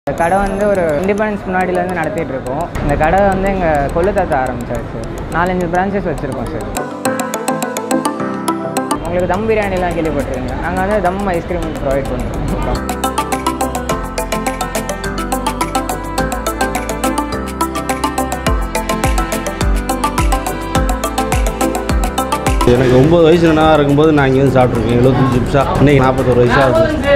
இந்த கடை வந்து ஒரு இண்டிபெண்டன்ஸ் முன்னாடிலேருந்து நடத்திட்டு இருக்கோம் இந்த கடை வந்து எங்கள் கொள்ளு தாத்தா ஆரம்பிச்சார் சார் நாலஞ்சு பிரான்ச்சஸ் வச்சுருக்கோம் சார் உங்களுக்கு தம் பிரியாணிலாம் கேள்விப்பட்டிருக்கீங்க நாங்கள் வந்து தம் ஐஸ்கிரீம் ப்ரொவைட் பண்ணுறோம் எனக்கு ஒம்பது வயசு நான் இருக்கும்போது நான் இங்கே வந்து சாப்பிட்ருக்கேன் எழுபத்தஞ்சு நிமிஷம் இன்னைக்கு நாற்பத்தொரு வயசு ஆகுது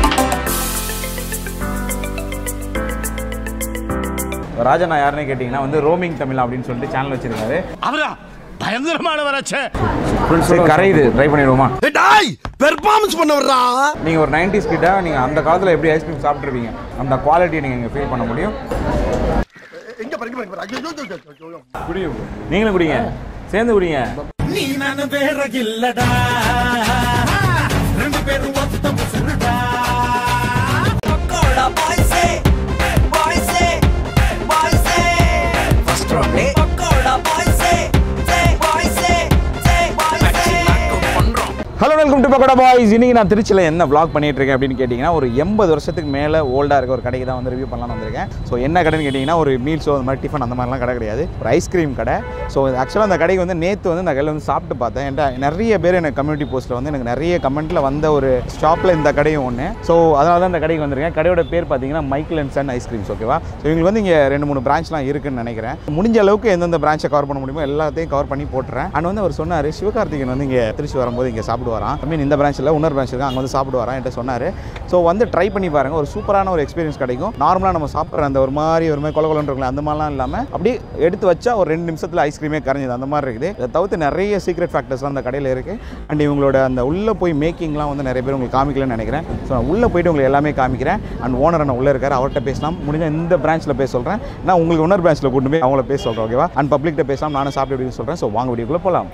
ராஜனா யாருன்னு கேட்டிங்கன்னா வந்து ரோமிங் தமிழ் அப்படின்னு சொல்லிட்டு சேனல் வச்சிருக்காரு அவரா பயங்கரமான வராச்சே சரி கரையுது ட்ரை பண்ணிடுவோமா டாய் பெர்ஃபார்மன்ஸ் பண்ண வர்றா நீங்கள் ஒரு நைன்டிஸ் கிட்ட நீங்கள் அந்த காலத்தில் எப்படி ஐஸ்கிரீம் சாப்பிட்ருப்பீங்க அந்த குவாலிட்டியை நீங்கள் இங்கே ஃபீல் பண்ண முடியும் எங்க பாருங்க பாருங்க ஐயோ, ஐயோ, ஐயோ, ஐயோ. குடியும் நீங்களும் குடிங்க சேர்ந்து குடிங்க நீ நானு வேற இல்லடா ரெண்டு பேரும் ஒத்த முசுருடா பக்கோடா பாய்ஸே பாய்ஸே பாய்ஸே ஃபர்ஸ்ட் ரவுண்டே பக்கோடா பாய்ஸே சே பாய்ஸே சே பாய்ஸே பண்றோம் hello welcome to Pakoda boys இன்னைக்கு நான் திருச்சியில் என்ன vlog பண்ணிட்டு இருக்கேன் அப்படின்னு கேட்டிங்கன்னா ஒரு எண்பது வருஷத்துக்கு மேலே ஓல்டாக இருக்க ஒரு கடைக்கு தான் வந்து ரிவ்யூ பண்ணலாம்னு வந்திருக்கேன் ஸோ என்ன கடைன்னு கேட்டிங்கன்னா ஒரு மீல்ஸோ அந்த மாதிரி டிஃபன் அந்த மாதிரிலாம் கடை கிடையாது ஒரு ஐஸ்கிரீம் கடை ஸோ ஆக்சுவலாக அந்த கடைக்கு வந்து நேற்று வந்து அந்த கடையில் வந்து சாப்பிட்டு பார்த்தேன் என்கிட்ட நிறைய பேர் எனக்கு கம்யூனிட்டி போஸ்ட்டில் வந்து எனக்கு நிறைய கமெண்ட்டில் வந்த ஒரு ஷாப்பில் இந்த கடையும் ஒன்று ஸோ அதனால தான் இந்த கடைக்கு வந்திருக்கேன் கடையோட பேர் பார்த்தீங்கன்னா மைக்கேல் அண்ட் சன் ஐஸ்கிரீம்ஸ் ஓகேவா ஸோ இவங்களுக்கு வந்து இங்கே ரெண்டு மூணு பிரான்ச்லாம் இருக்குன்னு நினைக்கிறேன் முடிஞ்ச அளவுக்கு எந்தெந்த பிரான்ச்சை கவர் பண்ண முடியுமோ எல்லாத்தையும் கவர் பண்ணி போட்டுறேன் அண்ட் வந்து அவர் சொன்னார் சிவகார்த்திகேயன் வந்து இங்கே திருச்சி வரும்போது இங்கே சாப்பிடுவாராம் ஐ மீன் இந்த பிரான்ச்சில் இன்னொரு பிரான்ச் இருக்கு அங்கே வந்து சாப்பிடுவாராம் என்கிட்ட சொன்னார் ஸோ வந்து ட்ரை பண்ணி பாருங்கள் ஒரு சூப்பரான ஒரு எக்ஸ்பீரியன்ஸ் கிடைக்கும் நார்மலாக நம்ம சாப்பிட்ற அந்த ஒரு மாதிரி ஒரு மாதிரி கொல கொலன்னு இருக்குல்ல அந்த மாதிரிலாம் இல்லாமல் அப்படியே எடுத்து வச்சா ஒரு ரெண்டு நிமிஷத்தில் ஐஸ்கிரீமே கரைஞ்சது அந்த மாதிரி இருக்குது இதை தவிர்த்து நிறைய சீக்ரெட் ஃபேக்டர்ஸ்லாம் அந்த கடையில் இருக்குது அண்ட் இவங்களோட அந்த உள்ளே போய் மேக்கிங்லாம் வந்து நிறைய பேர் உங்களுக்கு காமிக்கலன்னு நினைக்கிறேன் ஸோ நான் உள்ளே போயிட்டு உங்களுக்கு எல்லாமே காமிக்கிறேன் அண்ட் ஓனர் நான் உள்ளே இருக்கார் அவர்கிட்ட பேசலாம் முடிஞ்ச இந்த பிரான்ச்சில் பேச சொல்கிறேன் நான் உங்களுக்கு இன்னொரு பிரான்ச்சில் கூட்டு போய் அவங்கள பேச சொல்கிறேன் ஓகேவா அண்ட் பப்ளிக்கிட்ட பேசலாம் நானும் சாப்பிட்டு அப்படின்னு சொல்கிறேன் ஸோ வாங்க வீடியோக்குள்ளே போகலாம்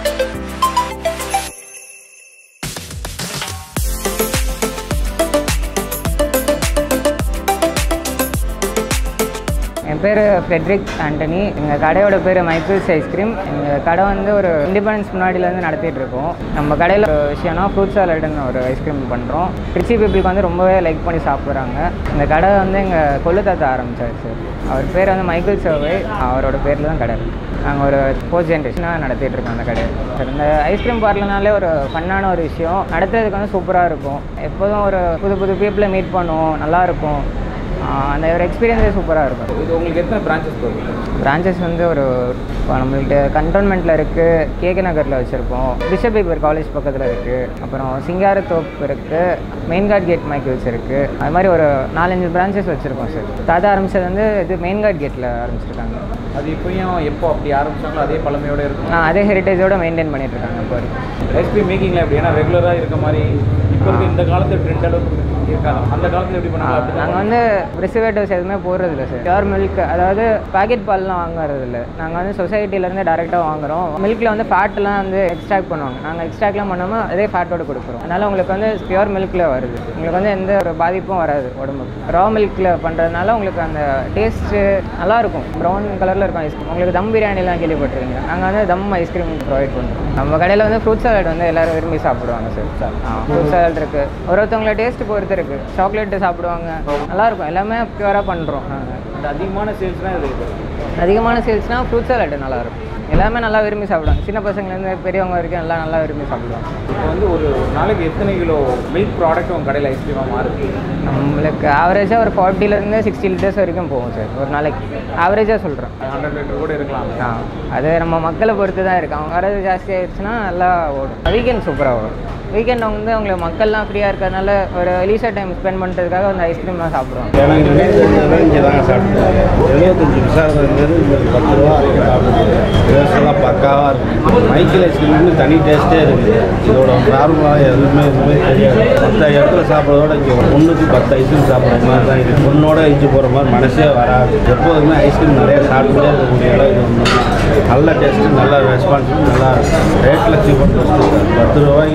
என் பேர் ஃப்ரெட்ரிக் ஆண்டனி எங்கள் கடையோட பேர் மைக்கிள்ஸ் ஐஸ்கிரீம் எங்கள் கடை வந்து ஒரு இண்டிபெண்டன்ஸ் முன்னாடிலேருந்து நடத்திட்டு இருக்கோம் நம்ம கடையில் ஒரு விஷயம்னா ஃப்ரூட் சாலடுன்னு ஒரு ஐஸ்கிரீம் பண்ணுறோம் திருச்சி பீப்புளுக்கு வந்து ரொம்பவே லைக் பண்ணி சாப்பிட்றாங்க இந்த கடை வந்து எங்கள் கொள்ளு தாத்தா ஆரம்பிச்சார் சார் அவர் பேர் வந்து மைக்கேல் சர்வே அவரோட பேரில் தான் கடை இருக்கு. நாங்கள் ஒரு ஃபோர்த் ஜென்ரேஷனாக நடத்திட்டு இருக்கோம் அந்த கடையை சார் இந்த ஐஸ்கிரீம் பார்லனாலே ஒரு ஃபன்னான ஒரு விஷயம் நடத்துறதுக்கு வந்து சூப்பராக இருக்கும் எப்போதும் ஒரு புது புது பீப்புளை மீட் பண்ணுவோம் நல்லா இருக்கும் ஆஹ் அந்த ஒரு எக்ஸ்பீரியன்ஸே சூப்பராக இருக்கும் இது உங்களுக்கு எத்தனை பிரான்ச்சஸ் போகுது பிரான்ச்சஸ் வந்து ஒரு இப்போ நம்மள்ட்ட கண்டோன்மெண்ட்டில் இருக்குது கேகே நகரில் வச்சுருப்போம் பிஷப் பேப்பர் காலேஜ் பக்கத்தில் இருக்குது அப்புறம் சிங்காரத்தோப்பு இருக்குது மெயின்கார்ட் கேட் மைக்கிள்ஸ் இருக்குது அது மாதிரி ஒரு நாலஞ்சு பிரான்ச்சஸ் வச்சுருக்கோம் சார் தாத்தா ஆரம்பிச்சது வந்து இது மெயின்கார்ட் கேட்டில் ஆரம்பிச்சிருக்காங்க அது இப்பயும் எப்போ அப்படி ஆரம்பிச்சாங்களோ அதே பழமையோட இருக்கும் ஆ, அதே ஹெரிட்டேஜோட மெயின்டைன் பண்ணிட்டு இருக்காங்க இப்போ வரைக்கும் ஐஸ்கிரீம் மேக்கிங்கில் எப்படி ஏன்னா ரெகுலராக இருக்க மாதிரி இப்போ இருக்க இந்த காலத்து ட்ரெண்ட் அளவுக்கு இருக்காது அந்த காலத்தில் எப்படி பண்ணாங்க அப்படி நாங்கள் வந்து ப்ரிசர்வேட்டிவ்ஸ் எதுவுமே போடுறது இல்லை சார் பியூர் மில்க் அதாவது பாக்கெட் பால்லாம் வாங்குறது இல்லை நாங்கள் வந்து சொசைட்டிலேருந்து டேரெக்டாக வாங்குறோம் மில்கில் வந்து ஃபேட்லாம் வந்து எக்ஸ்ட்ராக்ட் பண்ணுவாங்க நாங்கள் எக்ஸ்ட்ராக்ட்லாம் பண்ணாமல் அதே ஃபேட்டோட கொடுக்குறோம் அதனால் உங்களுக்கு வந்து பியூர் மில்கில் வருது உங்களுக்கு வந்து எந்த ஒரு பாதிப்பும் வராது உடம்புக்கு ரா மில்கில் பண்ணுறதுனால உங்களுக்கு அந்த டேஸ்ட்டு நல்லாயிருக்கும் ப்ரௌன் கலரில் இருக்கும் ஐஸ்கிரீம் உங்களுக்கு தம் பிரியாணிலாம் கேள்விப்பட்டிருக்கீங்க நாங்கள் வந்து தம் ஐஸ்கிரீம் ப்ரொவைட் பண்ணுறோம் நம்ம கடையில் வந்து ஃப்ரூட் சாலட் வந்து எல்லாரும் விரும்பி சாப்பிடுவாங்க சார் ஃப்ரூட் சாலட் இருக்குது ஒரு ஒருத்தவங்கள டேஸ்ட் பொறுத்து இருக்குது சாக்லேட்டு சாப்பிடுவாங்க நல்லாயிருக்கும் எல்லாமே பியூராக பண்ணுறோம் நாங்கள் அந்த அதிகமான சேல்ஸ்னால் இது இருக்கு. அதிகமான சேல்ஸ்னால் ஃப்ரூட் சாலட் நல்லாயிருக்கும் எல்லாமே நல்லா விரும்பி சாப்பிடுவாங்க சின்ன பசங்கலேருந்து பெரியவங்க வரைக்கும் எல்லாம் நல்லா விரும்பி சாப்பிடுவாங்க இப்போ வந்து ஒரு நாளைக்கு எத்தனை கிலோ மில்க் ப்ராடக்ட் உங்கள் கடையில் ஐஸ்கிரீமாக மாறுது நம்மளுக்கு ஆவரேஜாக ஒரு ஃபார்ட்டிலேருந்து சிக்ஸ்டி லிட்டர்ஸ் வரைக்கும் போகும் சார் ஒரு நாளைக்கு ஆவரேஜாக சொல்கிறேன் ஹண்ட்ரட் லிட்டர் கூட இருக்கலாம் ஆ அது நம்ம மக்களை பொறுத்து தான் இருக்கு அவங்க வரது ஜாஸ்தி ஆயிடுச்சுன்னா நல்லா ஓடும் வீக்கெண்ட் சூப்பராக ஓடும் வீக்கெண்ட் வந்து அவங்களுக்கு மக்கள்லாம் ஃப்ரீயாக இருக்கிறதுனால ஒரு லீசர் டைம் ஸ்பெண்ட் பண்ணுறதுக்காக அந்த ஐஸ்கிரீம்லாம் சாப்பிடுவாங்க எனக்கு நினைவு இங்கே தாங்க சாப்பிட்டேன் எழுபத்தஞ்சு நிமிஷம் இருந்தது இங்கே பத்து ரூபா வரைக்கும் சாப்பிடுது டேஸ்டெல்லாம் பக்காவாக இருக்கும் மைக்கில் ஐஸ்கிரீம்னு தனி டேஸ்ட்டே இருக்குது இதோட நார்மலாக எதுவுமே எதுவுமே தெரியாது மற்ற இடத்துல சாப்பிட்றதோட இங்கே ஒன்றுக்கு பத்து ஐஸ்கிரீம் சாப்பிட்ற மாதிரி தான் இருக்குது ஒன்னோட இஞ்சி போகிற மாதிரி மனசே வராது எப்போதுமே ஐஸ்கிரீம் நிறைய சாப்பிட்டுட்டே இருக்கக்கூடிய இடம் இது ஒன்று தான். நல்ல டேஸ்ட்டு நல்ல ரெஸ்பான்சிபிள் நல்லா ரேட்டில் சீப்பர் பெஸ்ட்டு பத்து ரூபாய்க்கு நான்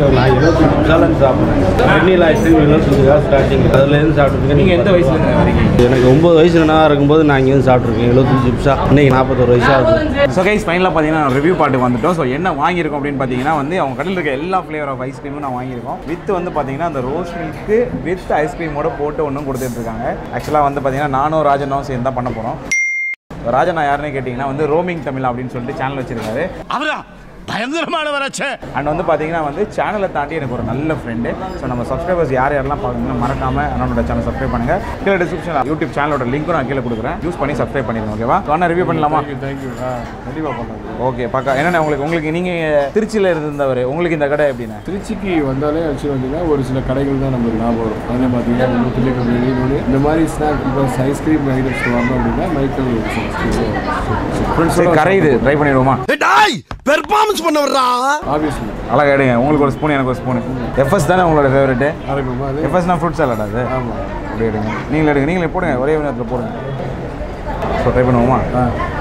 எழுபத்தஞ்சு நிமிஷம் சாப்பிட்றேன் வெண்ணிலா ஐஸ்கிரீம் எழுபத்தஞ்சு ரூபா ஸ்டார்டிங் அதுலேருந்து சாப்பிட்டுருக்கேன் நீங்கள் எந்த வயசுல வரீங்க எனக்கு ஒம்பது வயசு நான் இருக்கும்போது நான் இங்கேருந்து சாப்பிட்ருக்கேன் எழுபத்தஞ்சு நிமிஷம் இன்னைக்கு நாற்பத்தொரு வயசு ஆகுது ஸோ கைஸ் ஃபைனலாக பார்த்தீங்கன்னா ரிவ்யூ பாட்டுக்கு வந்துட்டோம் ஸோ என்ன வாங்கியிருக்கோம் அப்படின்னு பார்த்தீங்கன்னா வந்து அவங்க கடையில் இருக்க எல்லா ஃப்ளேவர் ஆஃப் ஐஸ்கிரீமும் நான் வாங்கியிருக்கோம் வித் வந்து பார்த்தீங்கன்னா அந்த ரோஸ் மில்க்கு வித் ஐஸ்கிரீமோட போட்டு ஒன்றும் கொடுத்துட்டு இருக்காங்க ஆக்சுவலாக வந்து பார்த்தீங்கன்னா நானும் ராஜனும் சேர்ந்து தான் பண்ண போகிறோம் ராஜன் நான் யாருன்னு கேட்டிங்கன்னா வந்து ரோமிங் தமிழ் அப்படின்னு சொல்லிட்டு சேனல் வச்சிருக்காரு அவரா பயங்கரமானவராச்சே அண்ட் வந்து பார்த்தீங்கன்னா வந்து சேனலை தாண்டி எனக்கு ஒரு நல்ல ஃப்ரெண்டு ஸோ நம்ம சப்ஸ்கிரைபர்ஸ் யார் யாரெல்லாம் பார்க்கணும்னா மறக்காம அண்ணனோட சேனல் சப்ஸ்கிரைப் பண்ணுங்க கீழே டிஸ்கிரிப்ஷன் யூடியூப் சேனலோட லிங்க்கும் நான் கீழே கொடுக்குறேன் யூஸ் பண்ணி சப்ஸ்கிரைப் பண்ணிடுங்க ஓகேவா அண்ணா ரிவ்யூ பண்ணலாமா தேங்க்யூ ஆ கண்டிப்பாக பண்ணலாம் ஓகே பக்கா என்னென்ன உங்களுக்கு உங்களுக்கு நீங்கள் திருச்சியில் இருந்தவர் உங்களுக்கு இந்த கடை எப்படின்னா திருச்சிக்கு வந்தாலே ஆக்சுவலி பார்த்தீங்கன்னா ஒரு சில கடைகள் தான் நம்மளுக்கு ஞாபகம் வரும் அதில் பார்த்தீங்கன்னா நம்ம பிள்ளைகள் வெளியே இந்த மாதிரி ஸ்நாக் இப்போ ஐஸ்கிரீம் ஐட்டம்ஸ் வரணும் அப்படின்னா மைக்கேல் சரி கரையுது ட்ரை பண்ணிடுவோமா டாய் பெர்ஃபார்மன்ஸ் பண்ண வர்றா ஆப்வியஸ்லி அழகா எடுங்க உங்களுக்கு ஒரு ஸ்பூன் எனக்கு ஒரு ஸ்பூன் எஃப்எஸ் தானே உங்களோட ஃபேவரெட்டு ஆரம்பிக்குமா அது எஃப்எஸ்னா ஃப்ரூட் சாலட் அது ஆமாம் அப்படி எடுங்க நீங்களே எடுங்க நீங்களே போடுங்க ஒரே நேரத்தில் போடுங்க ஸோ ட்ரை பண்ணுவோமா ஆ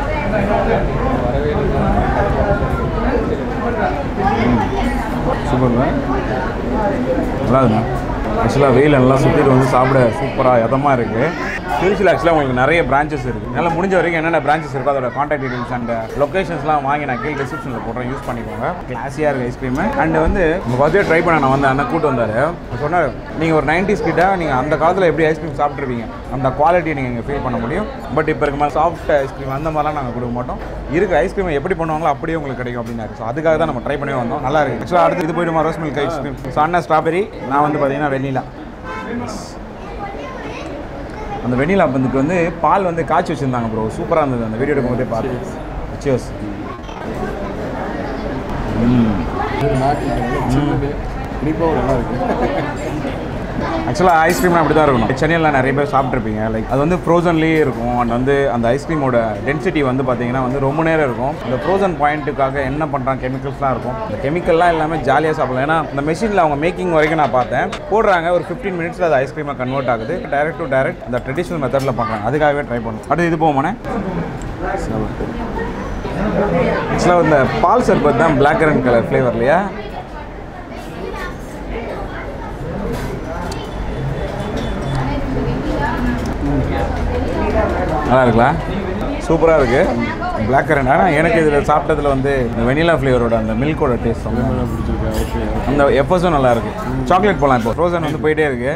சூப்பர்ண்ணா நல்லா இருக்குண்ணா ஆக்சுவலாக வெயில் நல்லா சுற்றிட்டு வந்து சாப்பிட சூப்பராக இதமாக இருக்குது திருச்சியில் ஆக்சுவலாக உங்களுக்கு நிறைய பிரான்ச்சஸ் இருக்குது நல்லா முடிஞ்ச வரைக்கும் என்னென்ன பிரான்ச்சஸ் இருக்கோ அதோட காண்டாக்ட் டீடைல்ஸ் அண்ட் லொக்கேஷன்ஸ்லாம் வாங்கி நான் கீழே டிஸ்கிரிப்ஷனில் போடுறேன் யூஸ் பண்ணிக்கோங்க கிளாஸியாக இருக்குது ஐஸ்கிரீம் அண்ட் வந்து உங்கள் பர்த்டே ட்ரை பண்ண நான் வந்து அண்ணன் கூட்டு வந்தார் சொன்னார் நீங்கள் ஒரு நைன்டிஸ் கிட்ட நீங்கள் அந்த காலத்தில் எப்படி ஐஸ்கிரீம் சாப்பிட்ருப்பீங்க அந்த குவாலிட்டியை நீங்கள் இங்கே ஃபீல் பண்ண முடியும் பட் இப்போ இருக்க மாதிரி சாஃப்ட் ஐஸ்கிரீம் அந்த மாதிரிலாம் நாங்கள் கொடுக்க மாட்டோம் இருக்கிற ஐஸ்கிரீம் எப்படி பண்ணுவாங்களோ அப்படியே உங்களுக்கு கிடைக்கும் அப்படின்னாரு ஸோ அதுக்காக தான் நம்ம ட்ரை பண்ணி வந்தோம் நல்லா இருக்குது ஆக்சுவலாக அடுத்து இது போயிடுமா ரோஸ் மில்க் ஐஸ்கிரீம் ஸோ அண்ணன் ஸ்ட்ராபெரி நான் வந்து பார்த்தீங்கன்னா வெண்ணிலா அந்த வெண்ணிலா பந்துக்கு வந்து பால் வந்து காய்ச்சி வச்சுருந்தாங்க ப்ரோ சூப்பராக இருந்தது அந்த வீடியோ எடுக்கும்போதே பார்த்து சியர்ஸ் நாக்கு சின்னது இனிப்பாகவும் நல்லா இருக்கு ஆக்சுவலாக ஐஸ்கிரீம் அப்படி தான் இருக்கணும் சென்னையில் நிறைய பேர் சாப்பிட்ருப்பீங்க லைக் அது வந்து ஃப்ரோசன்லேயே இருக்கும் அண்ட் வந்து அந்த ஐஸ்கிரீமோட டென்சிட்டி வந்து பார்த்தீங்கன்னா வந்து ரொம்ப நேரம் இருக்கும் அந்த ஃப்ரோசன் பாயிண்ட்டுக்காக என்ன பண்ணுறாங்க கெமிக்கல்ஸ்லாம் இருக்கும் அந்த கெமிக்கல்லாம் எல்லாமே ஜாலியாக சாப்பிடலாம் ஏன்னா அந்த மெஷினில் அவங்க மேக்கிங் வரைக்கும் நான் பார்த்தேன் போடுறாங்க ஒரு ஃபிஃப்டீன் மினிட்ஸில் அது ஐஸ்கிரீமாக கன்வெர்ட் ஆகுது டைரக்ட் டு டைரக்ட் அந்த ட்ரெடிஷனல் மெத்தடில் பார்க்குறாங்க அதுக்காகவே ட்ரை பண்ணும் அடுத்து இது போவோமாண்ணே ஆக்சுவலாக இந்த பால் சர்பத் தான் பிளாக் அண்ட் கலர் ஃப்ளேவர் இல்லையா நல்லா இருக்குல்ல சூப்பராக இருக்குது பிளாக் கரண்ட் ஆனால் எனக்கு இதில் சாப்பிட்டதுல வந்து இந்த வெனிலா ஃப்ளேவரோட அந்த மில்கோட டேஸ்ட் நல்லா பிடிச்சிருக்கேன் ஓகே அந்த எஃப்எஸும் நல்லா இருக்கு சாக்லேட் போகலாம் இப்போ ஃப்ரோசன் வந்து போயிட்டே இருக்கு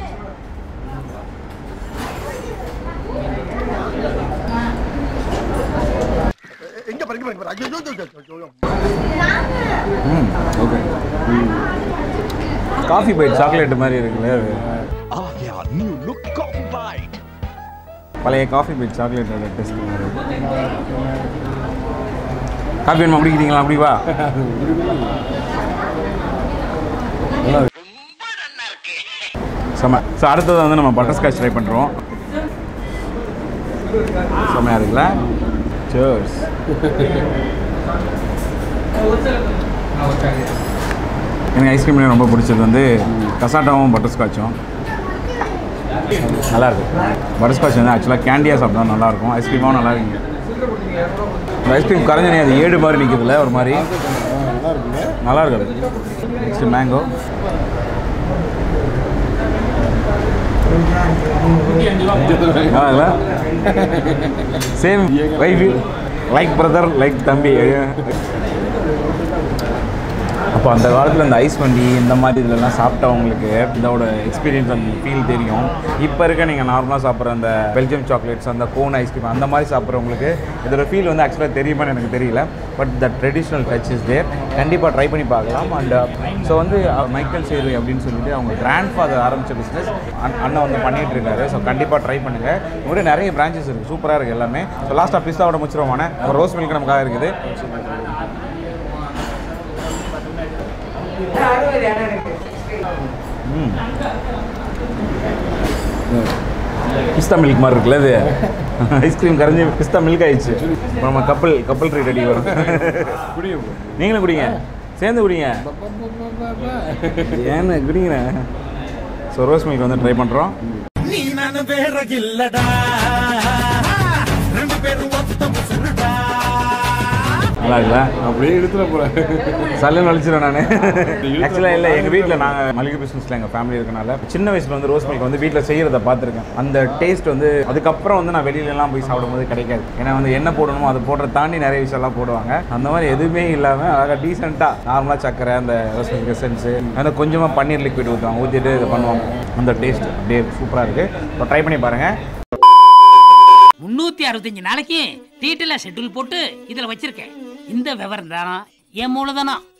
எங்க பாருங்க பாருங்க ஐயோ ஐயோ, ஐயோ, ஐயோ. ம் ஓகே காஃபி பைட் சாக்லேட் மாதிரி இருக்குல்ல அது பழைய காஃபி பைட் சாக்லேட்டோட டேஸ்ட் காஃபி வேணுமா குடிக்கிறீங்களா அப்படி வா செம்ம ஸோ அடுத்தது வந்து நம்ம பட்டர் ஸ்காட்ச் ட்ரை பண்ணுறோம் செம்மையாக இருக்குல்ல சேர்ஸ் எனக்கு ஐஸ்கிரீம்லேயே ரொம்ப பிடிச்சது வந்து கசாட்டாவும் பட்டர் ஸ்காட்சும் நல்லா இருக்கு பட்டர் ஸ்காட்ச் வந்து ஆக்சுவலாக கேண்டியாக சாப்பிட்டா நல்லாயிருக்கும் ஐஸ்கிரீமாவும் நல்லா இருக்குங்க இந்த ஐஸ்கிரீம் கரைஞ்சனே அது ஏடு மாதிரி நிற்குதுல்ல ஒரு மாதிரி நல்லா இருக்குங்க நல்லா இருக்குது நெக்ஸ்ட் மேங்கோ நல்லா same wife like brother like தம்பி அப்போ அந்த காலத்தில் இந்த ஐஸ் வண்டி இந்த மாதிரி இதெல்லாம் சாப்பிட்டவங்களுக்கு இதோட எக்ஸ்பீரியன்ஸ் அந்த ஃபீல் தெரியும் இப்போ இருக்க நீங்கள் நார்மலாக சாப்பிட்ற அந்த பெல்ஜியம் சாக்லேட்ஸ் அந்த கோன் ஐஸ்கிரீம் அந்த மாதிரி சாப்பிட்றவங்களுக்கு இதோட ஃபீல் வந்து ஆக்சுவலாக தெரியுமான்னு எனக்கு தெரியல but the traditional touch is there கண்டிப்பாக ட்ரை பண்ணி பார்க்கலாம் அண்ட் ஸோ வந்து அஹ், மைக்கேல் சேரு அப்படின்னு சொல்லிட்டு அவங்க கிராண்ட் ஃபாதர் ஆரம்பித்த பிஸ்னஸ் அண்ணன் வந்து பண்ணிகிட்டு இருக்காரு ஸோ கண்டிப்பாக ட்ரை பண்ணுங்கள் உங்கள்கிட்ட நிறைய பிரான்ச்சஸ் இருக்குது சூப்பராக இருக்குது எல்லாமே ஸோ லாஸ்ட்டாக பிஸ்தாவோட முடிச்சிருவானே ரோஸ் மில்க் நமக்காக இருக்குது ம் பிஸ்தா மில்க் மாதிரி இருக்குல்ல இது ஐஸ்கிரீம் கரைஞ்சி பிஸ்தா மில்க் ஆயிடுச்சு இப்போ நம்ம கப்பல் கப்பல் ட்ரீட் அடி வரும் குடியும் நீங்களும் குடிங்க சேர்ந்து குடிங்க ஏன்னு குடிங்க ஸோ ரோஸ் மில்க் வந்து ட்ரை பண்ணுறோம் நீ நானு வேற இல்லடா ரெண்டு பேரும் ஒத்த முசுருடா நல்லா இருக்குல்ல அப்படியே எடுத்துட போறேன் சல்லுன்னு வலிச்சிடும் நான் ஆக்சுவலாக இல்லை எங்கள் வீட்டில் நாங்கள் மளிகை பிஸ்னஸில் எங்கள் ஃபேமிலி இருக்கனால சின்ன வயசில் வந்து ரோஸ் மில்க் வந்து வீட்டில் செய்கிறத பார்த்துருக்கேன் அந்த டேஸ்ட் வந்து அதுக்கப்புறம் வந்து நான் வெளியிலலாம் போய் சாப்பிடும்போது கிடைக்காது ஏன்னா வந்து என்ன போடணுமோ அதை போடுற தாண்டி நிறைய விஷயம்லாம் போடுவாங்க அந்த மாதிரி எதுவுமே இல்லாமல் அழகாக டீசெண்டாக நார்மலாக சக்கரை அந்த ரோஸ் மில்க் எசன்ஸு அந்த கொஞ்சமாக பன்னீர் லிக்விட் ஊற்றுவாங்க ஊற்றிட்டு இதை பண்ணுவாங்க அந்த டேஸ்ட் அப்படியே சூப்பராக இருக்குது இப்போ ட்ரை பண்ணி பாருங்கள் முன்னூத்தி அறுபத்தஞ்சு நாளைக்கு டீட்டெயிலாக ஷெட்யூல் போட்டு இதில் வச்சிருக்கேன் இந்த விவரம் தானா என் மூலதனம்